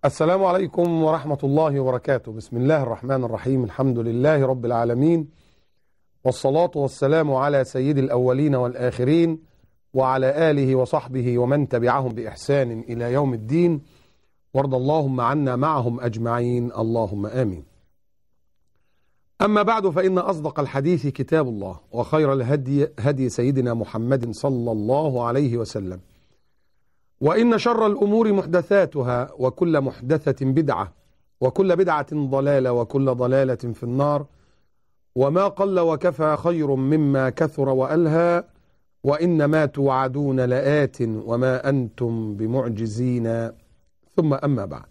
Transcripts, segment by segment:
السلام عليكم ورحمة الله وبركاته بسم الله الرحمن الرحيم الحمد لله رب العالمين والصلاة والسلام على سيد الأولين والآخرين وعلى آله وصحبه ومن تبعهم بإحسان إلى يوم الدين وارض اللهم عنا معهم أجمعين اللهم آمين أما بعد فإن أصدق الحديث كتاب الله وخير الهدي هدي سيدنا محمد صلى الله عليه وسلم وإن شر الأمور محدثاتها وكل محدثة بدعة وكل بدعة ضلالة وكل ضلالة في النار وما قل وكفى خير مما كثر وألهى وإن ما توعدون لآت وما أنتم بمعجزين ثم أما بعد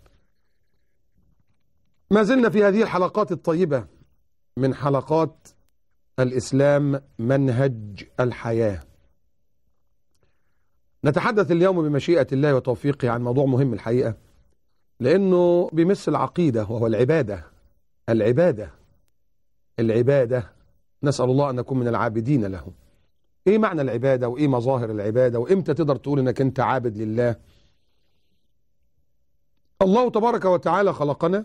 ما زلنا في هذه الحلقات الطيبة من حلقات الإسلام منهج الحياة نتحدث اليوم بمشيئة الله وتوفيقه عن موضوع مهم الحقيقة لأنه بيمس العقيدة وهو العبادة العبادة العبادة نسأل الله أن نكون من العابدين له إيه معنى العبادة وإيه مظاهر العبادة وإمتى تقدر تقول أنك أنت عابد لله الله تبارك وتعالى خلقنا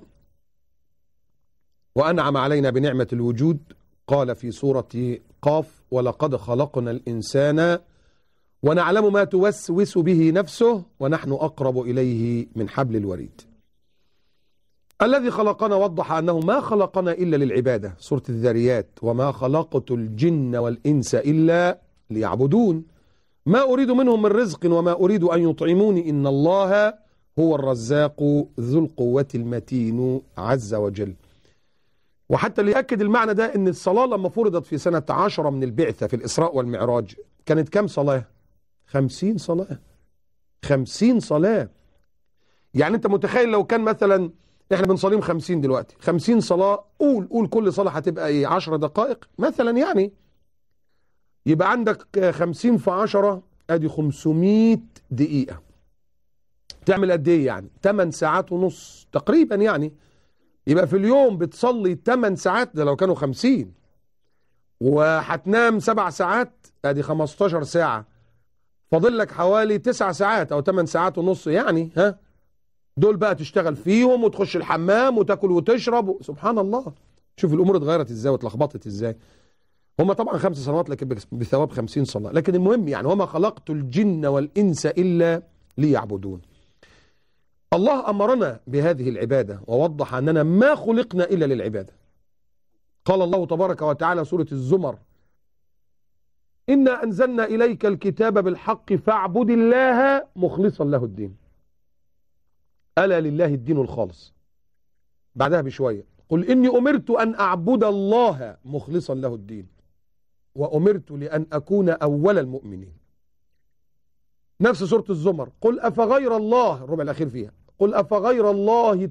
وأنعم علينا بنعمة الوجود قال في سورة قاف ولقد خلقنا الإنسان ونعلم ما توسوس به نفسه ونحن أقرب إليه من حبل الوريد الذي خلقنا وضح أنه ما خلقنا إلا للعبادة سورة الذريات وما خلقت الجن والإنس إلا ليعبدون ما أريد منهم من رزق وما أريد أن يطعموني إن الله هو الرزاق ذو القوة المتين عز وجل وحتى ليأكد المعنى ده ان الصلاة لما فرضت في سنة عشرة من البعثة في الإسراء والمعراج كانت كم صلاة خمسين صلاة خمسين صلاة يعني انت متخيل لو كان مثلا احنا بنصليهم خمسين دلوقتي خمسين صلاة قول قول كل صلاة هتبقى ايه عشرة دقائق مثلا يعني يبقى عندك خمسين في عشرة ادي خمسمائة دقيقة تعمل قد ايه يعني 8 ساعات ونص تقريبا يعني يبقى في اليوم بتصلي 8 ساعات ده لو كانوا 50 وهتنام 7 ساعات ادي 15 ساعة فاضل لك حوالي 9 ساعات او 8 ساعات ونص يعني ها دول بقى تشتغل فيهم وتخش الحمام وتاكل وتشرب سبحان الله شوف الامور اتغيرت ازاي واتلخبطت ازاي هما طبعا خمس صلوات لكن بثواب 50 صلاة لكن المهم يعني وما خلقت الجن والانس الا ليعبدون الله أمرنا بهذه العبادة ووضح أننا ما خلقنا إلا للعبادة قال الله تبارك وتعالى سورة الزمر إنا أنزلنا إليك الكتاب بالحق فاعبد الله مخلصا له الدين ألا لله الدين الخالص بعدها بشوية قل إني أمرت أن أعبد الله مخلصا له الدين وأمرت لأن أكون أول المؤمنين نفس سورة الزمر قل أفغير الله الربع الأخير فيها قل أفغير الله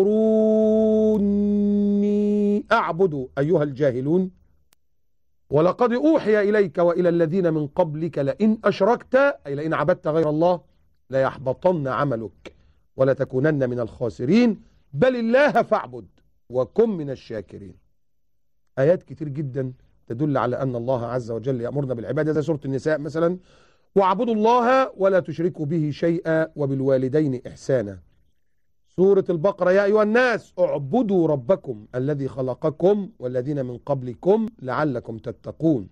تأمروني أعبد أيها الجاهلون ولقد أوحي إليك وإلى الذين من قبلك لئن أشركت أي لئن عبدت غير الله ليحبطن عملك ولا تكونن من الخاسرين بل الله فاعبد وكن من الشاكرين آيات كتير جدا تدل على أن الله عز وجل يأمرنا بالعبادة زي سورة النساء مثلا واعبدوا الله ولا تشركوا به شيئا وبالوالدين إحسانا سورة البقرة يا أيها الناس اعبدوا ربكم الذي خلقكم والذين من قبلكم لعلكم تتقون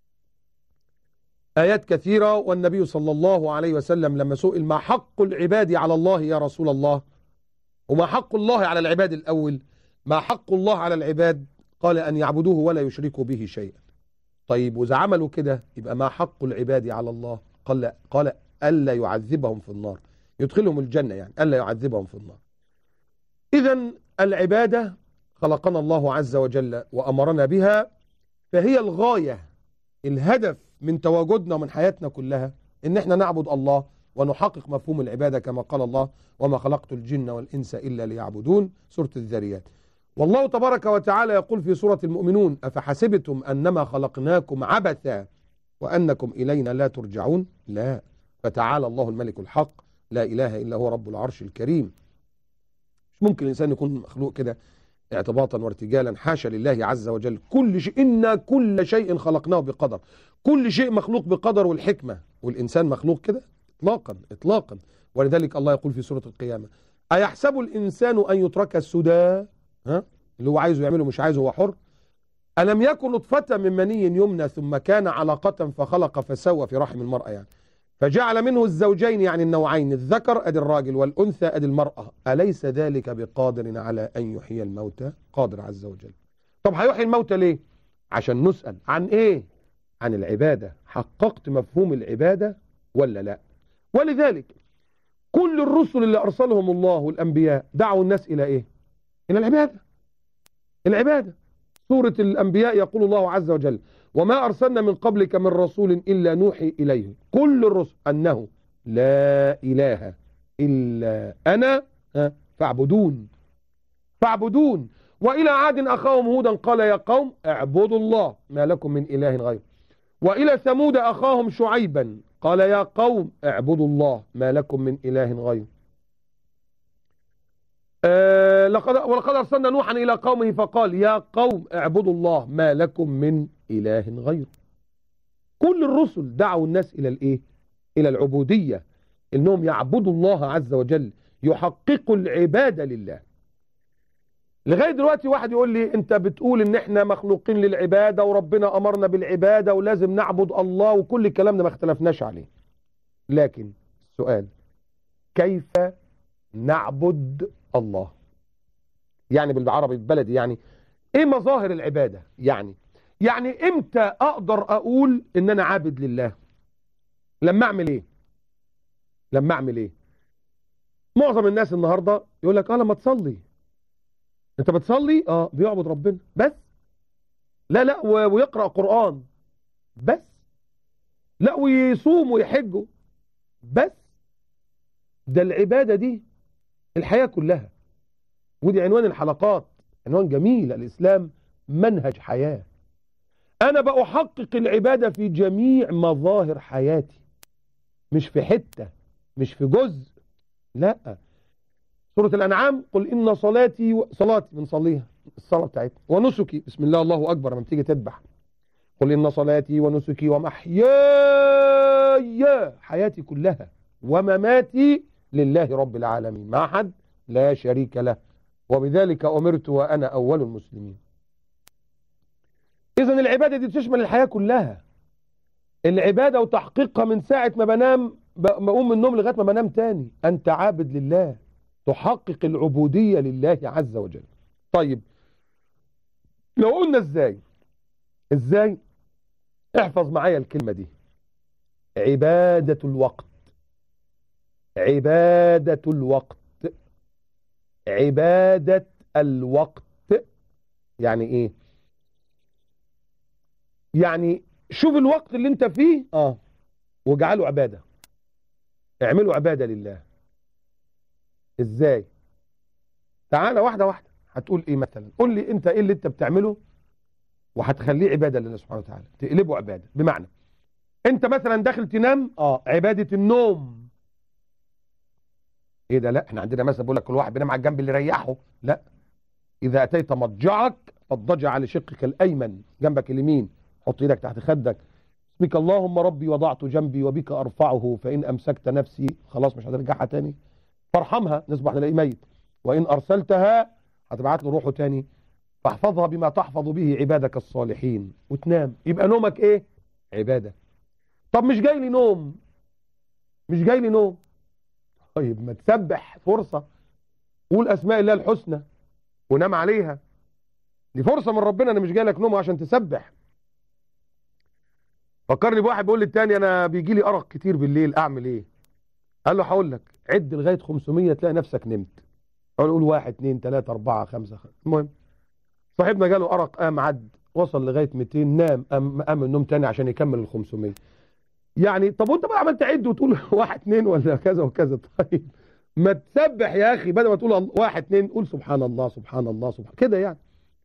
آيات كثيرة والنبي صلى الله عليه وسلم لما سئل ما حق العباد على الله يا رسول الله وما حق الله على العباد الأول ما حق الله على العباد قال أن يعبدوه ولا يشركوا به شيئا طيب وإذا عملوا كده يبقى ما حق العباد على الله قال, قال ألا يعذبهم في النار يدخلهم الجنة يعني ألا يعذبهم في النار إذا العبادة خلقنا الله عز وجل وأمرنا بها فهي الغاية الهدف من تواجدنا ومن حياتنا كلها إن احنا نعبد الله ونحقق مفهوم العبادة كما قال الله وما خلقت الجن والإنس إلا ليعبدون سورة الذريات والله تبارك وتعالى يقول في سورة المؤمنون أفحسبتم أنما خلقناكم عبثا وأنكم إلينا لا ترجعون لا فتعالى الله الملك الحق لا إله إلا هو رب العرش الكريم مش ممكن الإنسان يكون مخلوق كده اعتباطا وارتجالا حاشا لله عز وجل كل شيء إنا كل شيء خلقناه بقدر كل شيء مخلوق بقدر والحكمة والإنسان مخلوق كده إطلاقا إطلاقا ولذلك الله يقول في سورة القيامة أيحسب الإنسان أن يترك السدى ها اللي هو عايزه يعمله مش عايزه هو حر ألم يكن نطفة من مني يمنى ثم كان علقة فخلق فسوى في رحم المرأة يعني فجعل منه الزوجين يعني النوعين الذكر أدي الراجل والأنثى أدي المرأة أليس ذلك بقادر على أن يحيي الموتى قادر عز وجل طب هيحيي الموتى ليه عشان نسأل عن إيه عن العبادة حققت مفهوم العبادة ولا لا ولذلك كل الرسل اللي أرسلهم الله والأنبياء دعوا الناس إلى إيه إلى العبادة العبادة سورة الأنبياء يقول الله عز وجل وما أرسلنا من قبلك من رسول إلا نوحي إليه كل الرسل أنه لا إله إلا أنا فاعبدون فاعبدون وإلى عاد أخاهم هودا قال يا قوم اعبدوا الله ما لكم من إله غيره وإلى ثمود أخاهم شعيبا قال يا قوم اعبدوا الله ما لكم من إله غيره أه لقد ولقد أرسلنا نوحا إلى قومه فقال يا قوم اعبدوا الله ما لكم من إله غيره كل الرسل دعوا الناس إلى الإيه؟ إلى العبودية إنهم يعبدوا الله عز وجل يحققوا العبادة لله لغاية دلوقتي واحد يقول لي انت بتقول ان احنا مخلوقين للعبادة وربنا امرنا بالعبادة ولازم نعبد الله وكل الكلام ده ما اختلفناش عليه لكن السؤال كيف نعبد الله يعني بالعربي البلدي يعني ايه مظاهر العبادة يعني يعني امتى اقدر اقول ان انا عابد لله لما اعمل ايه لما اعمل ايه معظم الناس النهاردة يقول لك اه لما تصلي انت بتصلي اه بيعبد ربنا بس لا لا ويقرأ قرآن بس لا ويصوم ويحج بس ده العبادة دي الحياة كلها ودي عنوان الحلقات عنوان جميل الإسلام منهج حياة أنا بأحقق العبادة في جميع مظاهر حياتي مش في حتة مش في جزء لا سورة الأنعام قل إن صلاتي و... صلاتي بنصليها الصلاة بتاعتنا ونسكي بسم الله الله أكبر لما تيجي تذبح قل إن صلاتي ونسكي ومحياي حياتي كلها ومماتي لله رب العالمين مع حد لا شريك له وبذلك أمرت وأنا أول المسلمين إذا العبادة دي تشمل الحياة كلها العبادة وتحقيقها من ساعة ما بنام بقوم من النوم لغاية ما بنام تاني أنت عابد لله تحقق العبودية لله عز وجل طيب لو قلنا ازاي ازاي احفظ معايا الكلمة دي عبادة الوقت عبادة الوقت عبادة الوقت يعني ايه يعني شوف الوقت اللي انت فيه اه واجعله عبادة اعمله عبادة لله ازاي تعالى واحدة واحدة هتقول ايه مثلا قول لي انت ايه اللي انت بتعمله وهتخليه عبادة لله سبحانه وتعالى تقلبه عبادة بمعنى انت مثلا داخل تنام اه عبادة النوم ايه ده لا احنا عندنا مثلا بيقول لك كل واحد بينام على الجنب اللي يريحه لا اذا اتيت مضجعك فاضطجع على شقك الايمن جنبك اليمين حط ايدك تحت خدك اسمك اللهم ربي وضعت جنبي وبك ارفعه فان امسكت نفسي خلاص مش هترجعها تاني فارحمها نصبح نلاقي ميت وإن أرسلتها هتبعت له روحه تاني فاحفظها بما تحفظ به عبادك الصالحين وتنام يبقى نومك ايه عبادة طب مش جاي لي نوم مش جاي لي نوم طيب ما تسبح فرصة قول أسماء الله الحسنى ونام عليها دي فرصة من ربنا أنا مش جاي لك نوم عشان تسبح فكرني بواحد بيقول للتاني أنا بيجي لي أرق كتير بالليل أعمل إيه قال له هقول لك عد لغاية 500 تلاقي نفسك نمت أقول قول واحد اتنين تلاتة أربعة خمسة خمسة المهم صاحبنا جاله أرق قام عد وصل لغاية 200 نام قام قام النوم تاني عشان يكمل ال 500 يعني طب وانت بقى عمال تعد وتقول واحد اتنين ولا كذا وكذا طيب ما تسبح يا اخي بدل ما تقول واحد اتنين قول سبحان الله سبحان الله سبحان كده يعني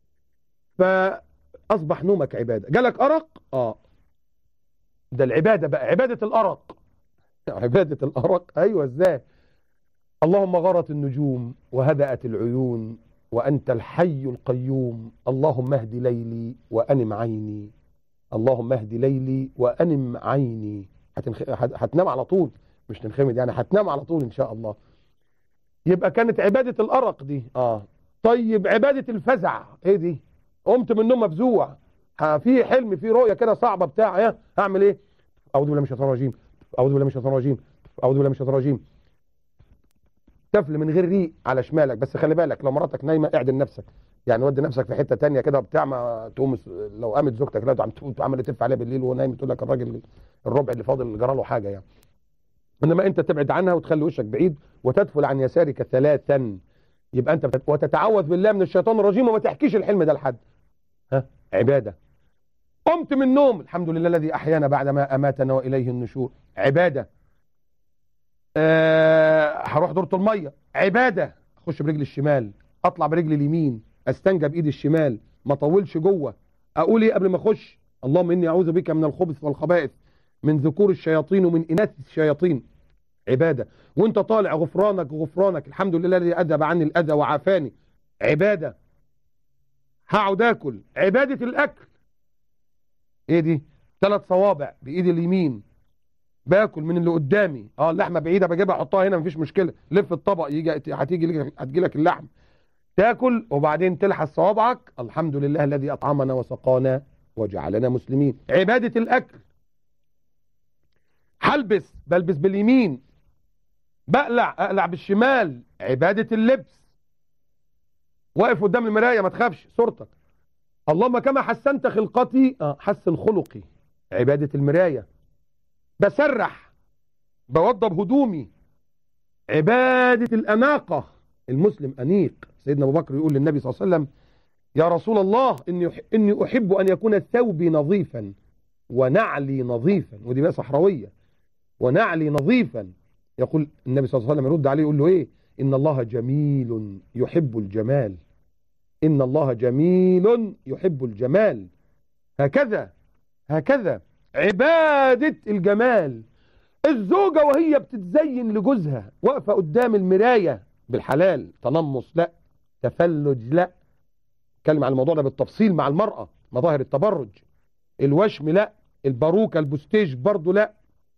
فاصبح نومك عباده جالك ارق اه ده العباده بقى عباده الارق عباده الارق ايوه ازاي اللهم غرت النجوم وهدأت العيون وأنت الحي القيوم اللهم اهد ليلي وأنم عيني اللهم اهد ليلي وأنم عيني هتنخ... هتنام على طول مش تنخمد يعني هتنام على طول إن شاء الله يبقى كانت عبادة الأرق دي اه طيب عبادة الفزع ايه دي قمت من النوم مفزوع ها، في حلم في رؤية كده صعبة بتاع ايه هعمل ايه اعوذ بالله من الشيطان الرجيم اعوذ بالله من الشيطان الرجيم اعوذ بالله من الشيطان الرجيم تفل من غير ريق على شمالك بس خلي بالك لو مراتك نايمه اعدل نفسك يعني ودي نفسك في حته تانية كده بتاع ما تقوم لو قامت زوجتك لا تقوم عمال تلف عليها بالليل وهو نايم تقول لك الراجل الربع اللي فاضل جرى له حاجه يعني انما انت تبعد عنها وتخلي وشك بعيد وتدفل عن يسارك ثلاثا يبقى انت بت... وتتعوذ بالله من الشيطان الرجيم وما تحكيش الحلم ده لحد ها عباده قمت من النوم الحمد لله الذي احيانا بعدما اماتنا واليه النشور عباده أه هروح دورة الميه عباده اخش برجلي الشمال اطلع برجلي اليمين استنجى بايدي الشمال ما اطولش جوه اقول ايه قبل ما اخش اللهم اني اعوذ بك من الخبث والخبائث من ذكور الشياطين ومن اناث الشياطين عباده وانت طالع غفرانك غفرانك الحمد لله الذي اذهب عني الاذى وعافاني عباده هقعد اكل عباده الاكل ايه دي ثلاث صوابع بايدي اليمين باكل من اللي قدامي اه اللحمه بعيده بجيبها احطها هنا مفيش مشكله لف الطبق يجي هتيجي لك هتجي لك اللحم تاكل وبعدين تلحس صوابعك الحمد لله الذي اطعمنا وسقانا وجعلنا مسلمين عباده الاكل هلبس بلبس باليمين بقلع اقلع بالشمال عباده اللبس واقف قدام المرايه ما تخافش صورتك اللهم كما حسنت خلقتي اه حسن خلقي عباده المرايه بسرح بوضب هدومي عبادة الأناقة المسلم أنيق سيدنا أبو بكر يقول للنبي صلى الله عليه وسلم يا رسول الله إني إني أحب أن يكون ثوبي نظيفا ونعلي نظيفا ودي بقى صحراوية ونعلي نظيفا يقول النبي صلى الله عليه وسلم يرد عليه يقول له إيه إن الله جميل يحب الجمال إن الله جميل يحب الجمال هكذا هكذا عبادة الجمال الزوجة وهي بتتزين لجوزها واقفة قدام المراية بالحلال تنمص لا تفلج لا اتكلم عن الموضوع ده بالتفصيل مع المرأة مظاهر التبرج الوشم لا الباروكة البوستيج برضو لا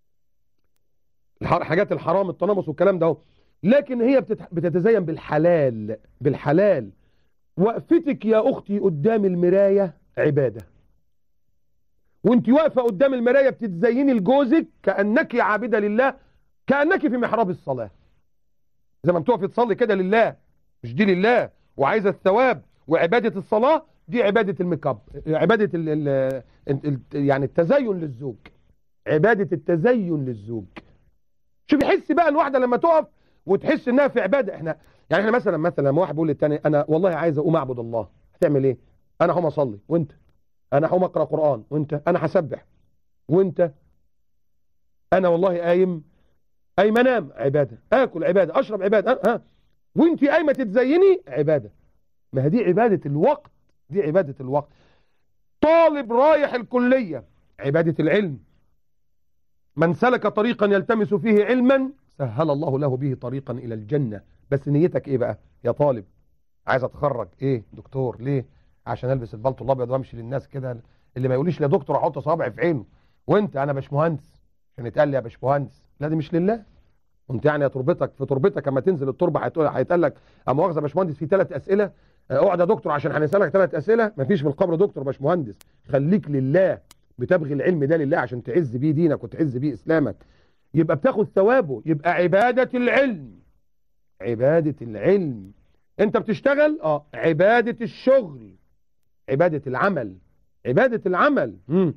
حاجات الحرام التنمص والكلام ده لكن هي بتتزين بالحلال بالحلال وقفتك يا أختي قدام المراية عبادة وانت واقفه قدام المرايه بتتزيني لجوزك كانك عابده لله كانك في محراب الصلاه زي ما بتقفي تصلي كده لله مش دي لله وعايزه الثواب وعباده الصلاه دي عباده الميك اب عباده ال ال ال يعني التزين للزوج عباده التزين للزوج شوف يحس بقى الواحده لما تقف وتحس انها في عباده احنا يعني احنا مثلا مثلا لما واحد بيقول للتاني انا والله عايز اقوم اعبد الله هتعمل ايه انا هقوم اصلي وانت انا هقوم اقرا قران وانت انا هسبح وانت انا والله قايم قايم انام عباده اكل عباده اشرب عباده ها وانت قايمه تتزيني عباده ما هي دي عباده الوقت دي عباده الوقت طالب رايح الكليه عباده العلم من سلك طريقا يلتمس فيه علما سهل الله له به طريقا الى الجنه بس نيتك ايه بقى يا طالب عايز اتخرج ايه دكتور ليه عشان البس البلطو الابيض وامشي للناس كده اللي ما يقوليش يا دكتور احط صوابعي في عينه وانت انا باشمهندس عشان يتقال لي يا باشمهندس لا دي مش لله وانت يعني يا تربتك في تربتك اما تنزل التربه هيتقال لك اما مؤاخذه يا باشمهندس في ثلاث اسئله اقعد يا دكتور عشان هنسالك ثلاث اسئله مفيش في القبر دكتور باشمهندس خليك لله بتبغي العلم ده لله عشان تعز بيه دينك وتعز بيه اسلامك يبقى بتاخد ثوابه يبقى عباده العلم عباده العلم انت بتشتغل اه عباده الشغل عبادة العمل عبادة العمل مم.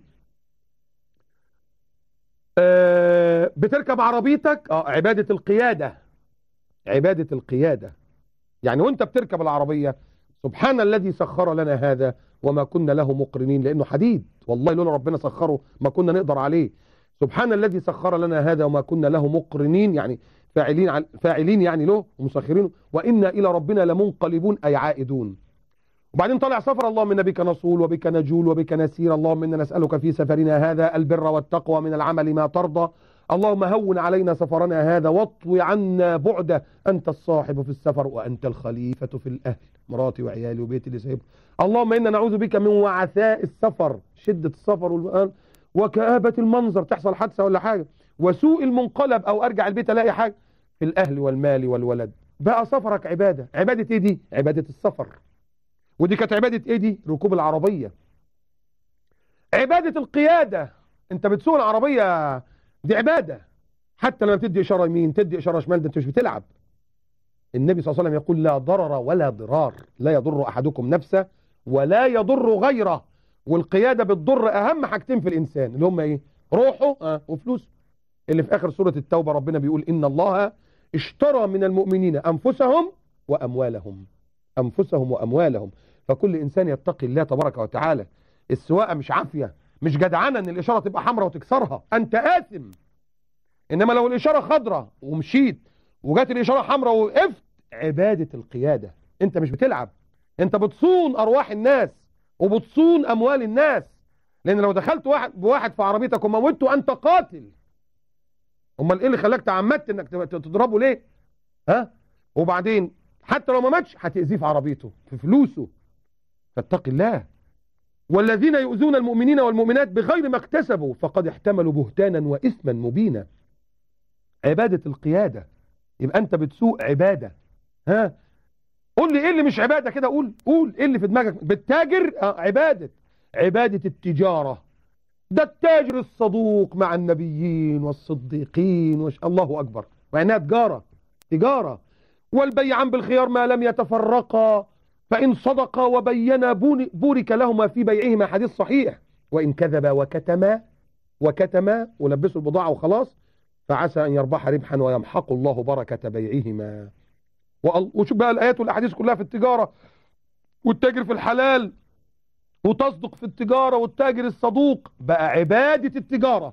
آه بتركب عربيتك اه عبادة القيادة عبادة القيادة يعني وانت بتركب العربية سبحان الذي سخر لنا هذا وما كنا له مقرنين لانه حديد والله لولا ربنا سخره ما كنا نقدر عليه سبحان الذي سخر لنا هذا وما كنا له مقرنين يعني فاعلين فاعلين يعني له ومسخرين وإنا إلى ربنا لمنقلبون أي عائدون وبعدين طلع سفر اللهم إن بك نصول وبك نجول وبك نسير اللهم إنا نسألك في سفرنا هذا البر والتقوى من العمل ما ترضى اللهم هون علينا سفرنا هذا واطوي عنا بعده أنت الصاحب في السفر وأنت الخليفة في الأهل مراتي وعيالي وبيتي اللي سايبه اللهم إنا نعوذ بك من وعثاء السفر شدة السفر والآن وكآبة المنظر تحصل حادثة ولا حاجة وسوء المنقلب أو أرجع البيت ألاقي حاجة في الأهل والمال والولد بقى سفرك عبادة عبادة ايه دي عبادة السفر ودي كانت عبادة ايه دي ركوب العربية عبادة القيادة انت بتسوق العربية دي عبادة حتى لما بتدي اشارة يمين تدي اشارة شمال ده انت مش بتلعب النبي صلى الله عليه وسلم يقول لا ضرر ولا ضرار لا يضر احدكم نفسه ولا يضر غيره والقيادة بتضر اهم حاجتين في الانسان اللي هم ايه روحه آه وفلوسه اللي في اخر سورة التوبة ربنا بيقول ان الله اشترى من المؤمنين انفسهم واموالهم انفسهم واموالهم فكل انسان يتقي الله تبارك وتعالى السواقه مش عافيه مش جدعنه ان الاشاره تبقى حمراء وتكسرها انت آثم انما لو الاشاره خضراء ومشيت وجات الاشاره حمراء ووقفت عباده القياده انت مش بتلعب انت بتصون ارواح الناس وبتصون اموال الناس لان لو دخلت واحد بواحد في عربيتك وموته انت قاتل امال ايه اللي خلاك تعمدت انك تضربه ليه ها وبعدين حتى لو ما ماتش هتاذيه في عربيته في فلوسه فاتق الله والذين يؤذون المؤمنين والمؤمنات بغير ما اكتسبوا فقد احتملوا بهتانا واثما مبينا عباده القياده يبقى انت بتسوق عباده ها قول لي ايه اللي مش عباده كده قول قول ايه اللي في دماغك بالتاجر آه عباده عباده التجاره ده التاجر الصدوق مع النبيين والصديقين وش... الله أكبر وعناها تجارة تجارة والبيعان بالخيار ما لم يتفرقا فإن صدقا وبينا بورك لهما في بيعهما حديث صحيح وإن كذبا وكتما وكتما ولبسوا البضاعة وخلاص فعسى أن يربح ربحا ويمحق الله بركة بيعهما وشوف بقى الآيات والأحاديث كلها في التجارة والتاجر في الحلال وتصدق في التجارة والتاجر الصدوق بقى عبادة التجارة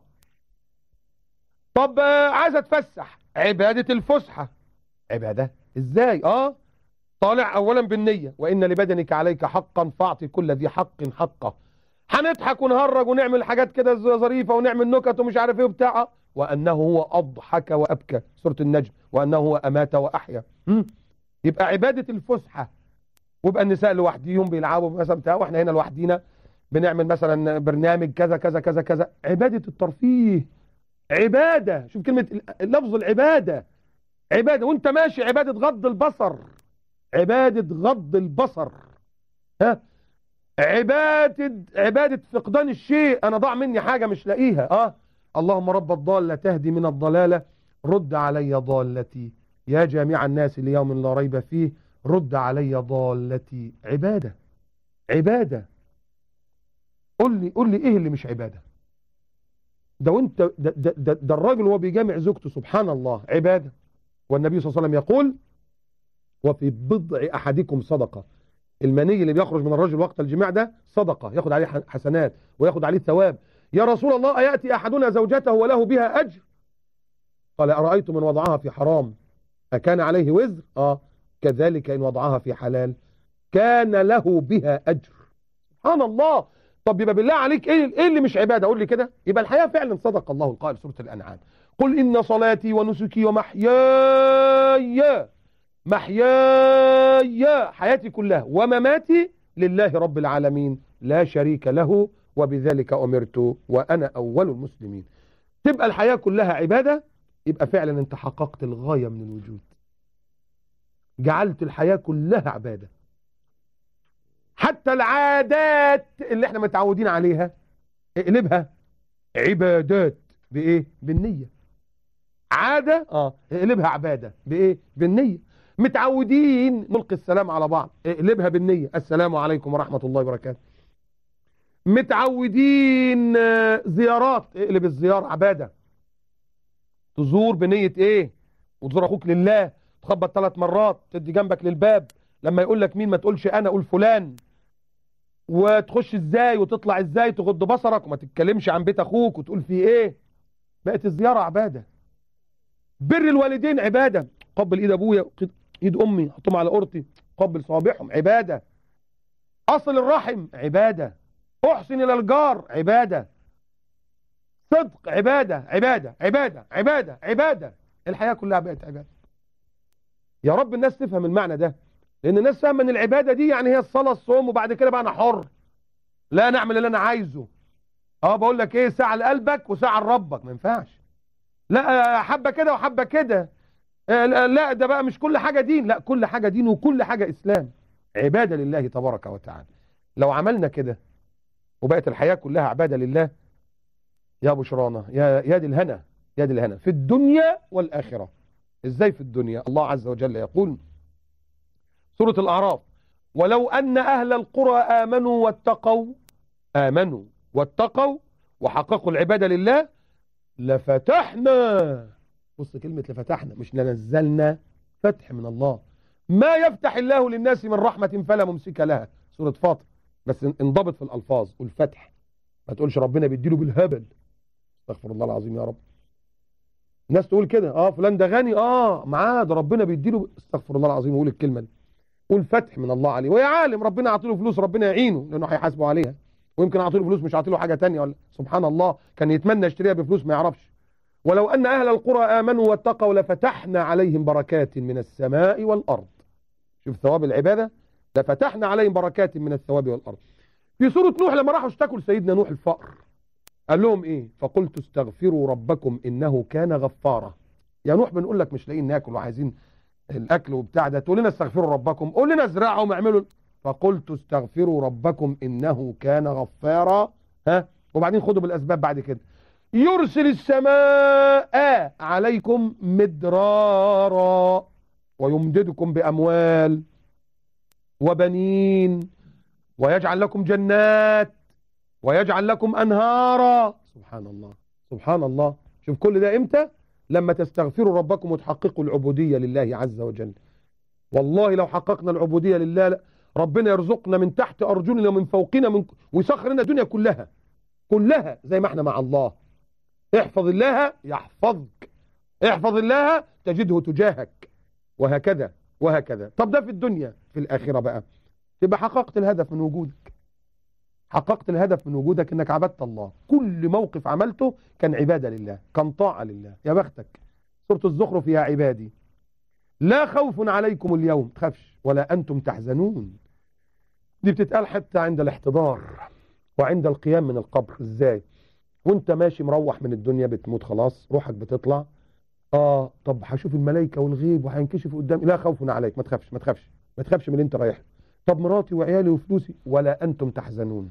طب عايز اتفسح عبادة الفسحة عبادة ازاي اه طالع اولا بالنية وان لبدنك عليك حقا فاعطي كل ذي حق حقه هنضحك ونهرج ونعمل حاجات كده ظريفة ونعمل نكت ومش عارف ايه وبتاع وانه هو اضحك وابكى سورة النجم وانه هو امات واحيا يبقى عبادة الفسحة ويبقى النساء لوحديهم بيلعبوا مثلا بتاع واحنا هنا لوحدينا بنعمل مثلا برنامج كذا كذا كذا كذا عبادة الترفيه عبادة شوف كلمة لفظ العبادة عبادة وانت ماشي عبادة غض البصر عبادة غض البصر ها عبادة عبادة فقدان الشيء انا ضاع مني حاجة مش لاقيها اه اللهم رب الضالة تهدي من الضلالة رد علي ضالتي يا جامع الناس ليوم لا ريب فيه رد علي ضالتي عبادة عبادة قول لي قول لي ايه اللي مش عبادة ده وانت ده, ده, ده, ده الراجل وهو بيجامع زوجته سبحان الله عبادة والنبي صلى الله عليه وسلم يقول وفي بضع احدكم صدقة المني اللي بيخرج من الرجل وقت الجماع ده صدقة ياخد عليه حسنات وياخد عليه ثواب يا رسول الله أيأتي أحدنا زوجته وله بها أجر قال أرأيت من وضعها في حرام أكان عليه وزر آه كذلك إن وضعها في حلال كان له بها أجر سبحان الله طب يبقى بالله عليك إيه, إيه اللي مش عبادة قول لي كده يبقى الحياة فعلا صدق الله القائل سورة الأنعام قل إن صلاتي ونسكي ومحياي محياي حياتي كلها ومماتي لله رب العالمين لا شريك له وبذلك أمرت وأنا أول المسلمين تبقى الحياة كلها عبادة يبقى فعلا انت حققت الغاية من الوجود جعلت الحياة كلها عبادة حتى العادات اللي احنا متعودين عليها اقلبها عبادات بايه بالنية عادة اه اقلبها عبادة بايه بالنية متعودين نلقي السلام على بعض اقلبها بالنية السلام عليكم ورحمة الله وبركاته متعودين زيارات اقلب الزيارة عبادة تزور بنية ايه وتزور اخوك لله تخبط ثلاث مرات تدي جنبك للباب لما يقول لك مين ما تقولش انا قول فلان وتخش ازاي وتطلع ازاي تغض بصرك وما تتكلمش عن بيت اخوك وتقول فيه ايه بقت الزيارة عبادة بر الوالدين عبادة قبل ايد ابويا ايد امي حطهم على قرطي قبل صوابعهم عبادة اصل الرحم عبادة احسن الى الجار عبادة صدق عبادة عبادة عبادة عبادة عبادة الحياة كلها بقت عبادة يا رب الناس تفهم المعنى ده لان الناس فاهمه ان العباده دي يعني هي الصلاه الصوم وبعد كده بقى انا حر لا نعمل اللي انا عايزه اه بقول لك ايه ساعه لقلبك وساعه لربك ما ينفعش لا حبه كده وحبه كده آه، لا لا، ده بقى مش كل حاجة دين لا كل حاجة دين وكل حاجة إسلام عبادة لله تبارك وتعالى لو عملنا كده وبقت الحياة كلها عبادة لله يا بشرانا يا يا دي الهنا يا دي الهنا في الدنيا والآخرة ازاي في الدنيا الله عز وجل يقول سورة الأعراف ولو أن أهل القرى آمنوا واتقوا آمنوا واتقوا وحققوا العبادة لله لفتحنا بص كلمة لفتحنا مش لنزلنا فتح من الله ما يفتح الله للناس من رحمة فلا ممسك لها سورة فاطر بس انضبط في الألفاظ والفتح ما تقولش ربنا بيديله بالهبل استغفر الله العظيم يا رب الناس تقول كده اه فلان ده غني اه معاه ده ربنا بيديله استغفر الله العظيم ويقول الكلمه دي قول فتح من الله عليه ويا عالم ربنا يعطيله فلوس ربنا يعينه لانه هيحاسبه عليها ويمكن يعطيله فلوس مش يعطيله حاجه تانية ولا سبحان الله كان يتمنى يشتريها بفلوس ما يعرفش ولو ان اهل القرى امنوا واتقوا لفتحنا عليهم بركات من السماء والارض شوف ثواب العباده لفتحنا عليهم بركات من الثواب والارض في سوره نوح لما راحوا اشتكوا لسيدنا نوح الفقر قال لهم ايه فقلت استغفروا ربكم انه كان غفارا يا نوح بنقول لك مش لاقيين ناكل وعايزين الاكل وبتاع ده تقول لنا استغفروا ربكم قول لنا ازرعوا واعملوا فقلت استغفروا ربكم انه كان غفارا ها وبعدين خدوا بالاسباب بعد كده يرسل السماء عليكم مدرارا ويمددكم باموال وبنين ويجعل لكم جنات ويجعل لكم أنهارا سبحان الله سبحان الله شوف كل ده إمتى لما تستغفروا ربكم وتحققوا العبودية لله عز وجل والله لو حققنا العبودية لله ربنا يرزقنا من تحت أرجلنا ومن فوقنا من ويسخر لنا الدنيا كلها كلها زي ما احنا مع الله احفظ الله يحفظك احفظ الله تجده تجاهك وهكذا وهكذا طب ده في الدنيا في الآخرة بقى تبقى حققت الهدف من وجودك حققت الهدف من وجودك انك عبدت الله كل موقف عملته كان عبادة لله كان طاعة لله يا بختك سورة الزخرف يا عبادي لا خوف عليكم اليوم تخافش ولا أنتم تحزنون دي بتتقال حتى عند الاحتضار وعند القيام من القبر ازاي وانت ماشي مروح من الدنيا بتموت خلاص روحك بتطلع اه طب هشوف الملائكة والغيب وهينكشف قدامي لا خوف عليك ما تخافش ما تخافش ما تخافش من اللي انت رايح طب مراتي وعيالي وفلوسي ولا أنتم تحزنون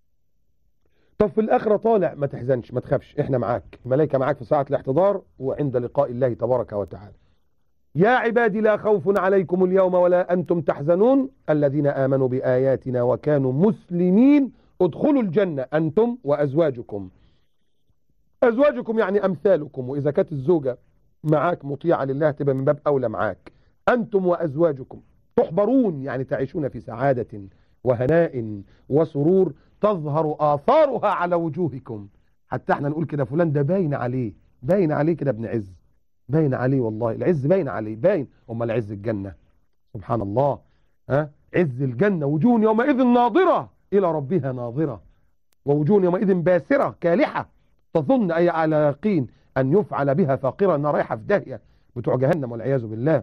طب في الآخرة طالع ما تحزنش ما تخافش احنا معاك الملائكة معاك في ساعة الاحتضار وعند لقاء الله تبارك وتعالى يا عبادي لا خوف عليكم اليوم ولا أنتم تحزنون الذين آمنوا بآياتنا وكانوا مسلمين ادخلوا الجنة أنتم وأزواجكم أزواجكم يعني أمثالكم وإذا كانت الزوجة معاك مطيعة لله تبقى من باب أولى معاك أنتم وأزواجكم تحبرون يعني تعيشون في سعادة وهناء وسرور تظهر آثارها على وجوهكم حتى احنا نقول كده فلان ده باين عليه باين عليه كده ابن عز باين عليه والله العز باين عليه باين امال عز الجنة سبحان الله ها عز الجنة وجوه يومئذ ناظرة إلى ربها ناظرة ووجوه يومئذ باسرة كالحة تظن أي على يقين أن يفعل بها فاقرة أنها رايحة في داهية بتوع جهنم والعياذ بالله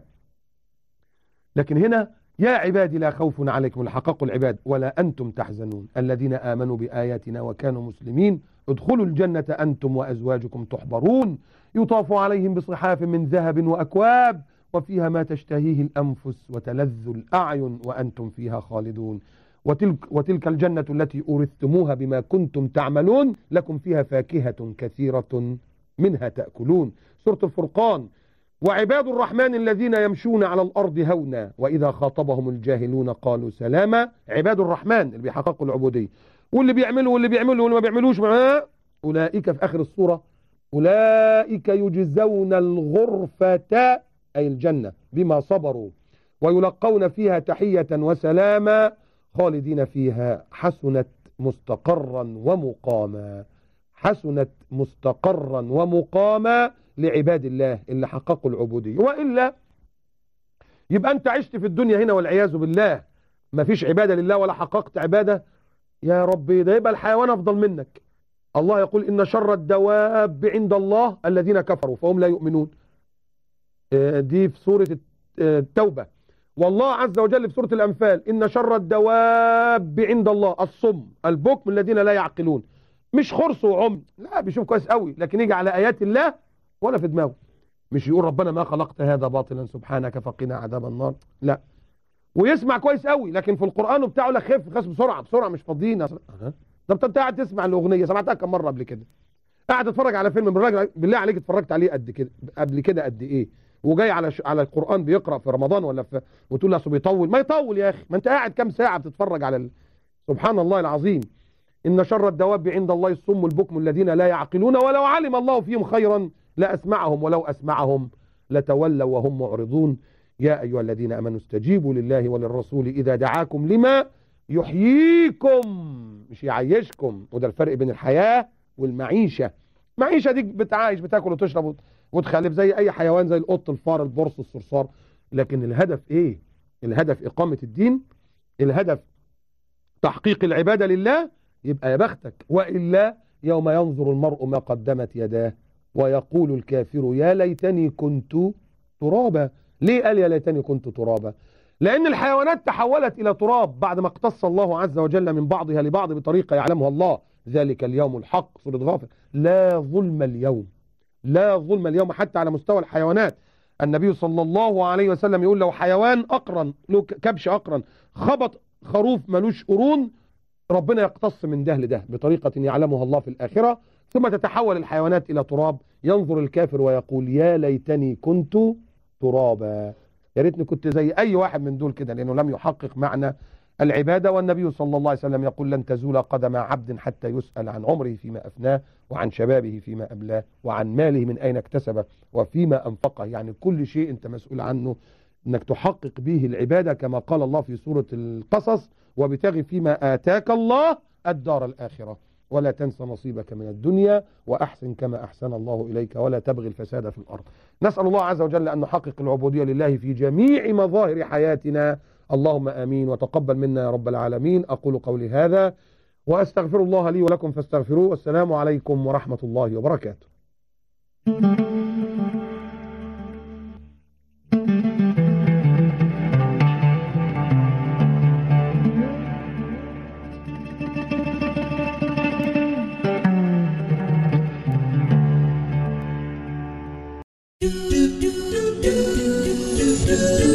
لكن هنا يا عبادي لا خوف عليكم الحقق العباد ولا أنتم تحزنون الذين آمنوا بآياتنا وكانوا مسلمين ادخلوا الجنة أنتم وأزواجكم تحبرون يطاف عليهم بصحاف من ذهب وأكواب وفيها ما تشتهيه الأنفس وتلذ الأعين وأنتم فيها خالدون وتلك, وتلك الجنة التي أورثتموها بما كنتم تعملون لكم فيها فاكهة كثيرة منها تأكلون سورة الفرقان وعباد الرحمن الذين يمشون على الأرض هونا وإذا خاطبهم الجاهلون قالوا سلاما عباد الرحمن اللي بيحققوا العبودية واللي بيعملوا واللي بيعملوا واللي ما بيعملوش معاه أولئك في آخر الصورة أولئك يجزون الغرفة أي الجنة بما صبروا ويلقون فيها تحية وسلاما خالدين فيها حسنت مستقرا ومقاما حسنت مستقرا ومقاما لعباد الله اللي حققوا العبودية وإلا يبقى أنت عشت في الدنيا هنا والعياذ بالله ما فيش عبادة لله ولا حققت عبادة يا ربي ده يبقى الحيوان أفضل منك الله يقول إن شر الدواب عند الله الذين كفروا فهم لا يؤمنون دي في سورة التوبة والله عز وجل في سورة الأنفال إن شر الدواب عند الله الصم البكم الذين لا يعقلون مش خرص وعمي لا بيشوف كويس قوي لكن يجي على آيات الله ولا في دماغه مش يقول ربنا ما خلقت هذا باطلا سبحانك فقنا عذاب النار لا ويسمع كويس قوي لكن في القرآن بتاعه لا خف خف بسرعة بسرعة مش فاضيين أه. طب انت قاعد تسمع الأغنية سمعتها كم مرة قبل كده قاعد تتفرج على فيلم بالراجل بالله عليك اتفرجت عليه قد كده قبل كده قد ايه وجاي على ش... على القرآن بيقرأ في رمضان ولا في وتقول له اصل بيطول ما يطول يا اخي ما انت قاعد كام ساعة بتتفرج على ال... سبحان الله العظيم إن شر الدواب عند الله الصم البكم الذين لا يعقلون ولو علم الله فيهم خيرا لأسمعهم ولو أسمعهم لتولوا وهم معرضون يا أيها الذين أمنوا استجيبوا لله وللرسول إذا دعاكم لما يحييكم مش يعيشكم وده الفرق بين الحياة والمعيشة معيشة دي بتعايش بتاكل وتشرب وتخلف زي أي حيوان زي القط الفار البرص الصرصار لكن الهدف إيه الهدف إقامة الدين الهدف تحقيق العبادة لله يبقى يا بختك وإلا يوم ينظر المرء ما قدمت يداه ويقول الكافر يا ليتني كنت ترابا ليه قال يا ليتني كنت ترابا لأن الحيوانات تحولت إلى تراب بعد ما اقتص الله عز وجل من بعضها لبعض بطريقة يعلمها الله ذلك اليوم الحق سورة غافر لا ظلم اليوم لا ظلم اليوم حتى على مستوى الحيوانات النبي صلى الله عليه وسلم يقول لو حيوان أقرن له كبش أقرن خبط خروف ملوش قرون ربنا يقتص من ده لده بطريقة يعلمها الله في الآخرة ثم تتحول الحيوانات إلى تراب ينظر الكافر ويقول يا ليتني كنت ترابا يا ريتني كنت زي أي واحد من دول كده لأنه لم يحقق معنى العبادة والنبي صلى الله عليه وسلم يقول لن تزول قدم عبد حتى يسأل عن عمره فيما أفناه وعن شبابه فيما أبلاه وعن ماله من أين اكتسبه وفيما أنفقه يعني كل شيء أنت مسؤول عنه أنك تحقق به العبادة كما قال الله في سورة القصص وبتغي فيما آتاك الله الدار الآخرة ولا تنس نصيبك من الدنيا وأحسن كما أحسن الله إليك ولا تبغي الفساد في الأرض نسأل الله عز وجل أن نحقق العبودية لله في جميع مظاهر حياتنا اللهم آمين وتقبل منا يا رب العالمين أقول قولي هذا وأستغفر الله لي ولكم فاستغفروه والسلام عليكم ورحمة الله وبركاته do do do do do do do